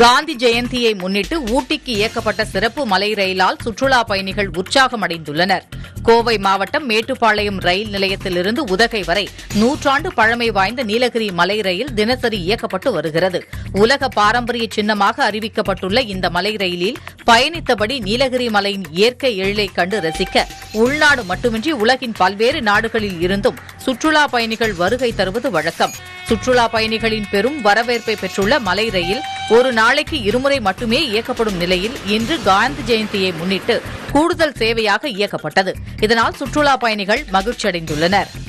காந்தி ஜெயந்தியை முன்னிட்டு ஊட்டிக்கு இயக்கப்பட்ட சிறப்பு மலை ரயிலால் சுற்றுலா பயணிகள் உற்சாகமடைந்துள்ளனர் கோவை மாவட்டம் மேட்டுப்பாளையம் ரயில் நிலையத்திலிருந்து உதகை வரை நூற்றாண்டு பழமை வாய்ந்த நீலகிரி மலை ரயில் தினசரி இயக்கப்பட்டு வருகிறது உலக பாரம்பரிய சின்னமாக அறிவிக்கப்பட்டுள்ள இந்த மலை ரயிலில் பயணித்தபடி நீலகிரி மலையின் இயற்கை எழிலை கண்டு ரசிக்க உள்நாடு மட்டுமின்றி உலகின் பல்வேறு நாடுகளில் இருந்தும் சுற்றுலா பயணிகள் வருகை தருவது வழக்கம் சுற்றுலா பயணிகளின் பெரும் வரவேற்பை பெற்றுள்ள மலை ரயில் ஒரு நாளைக்கு இருமுறை மட்டுமே இயக்கப்படும் நிலையில் இன்று காந்தி ஜெயந்தியை முன்னிட்டு கூடுதல் சேவையாக இயக்கப்பட்டது இதனால் சுற்றுலா பயணிகள் மகிழ்ச்சியடைந்துள்ளனர்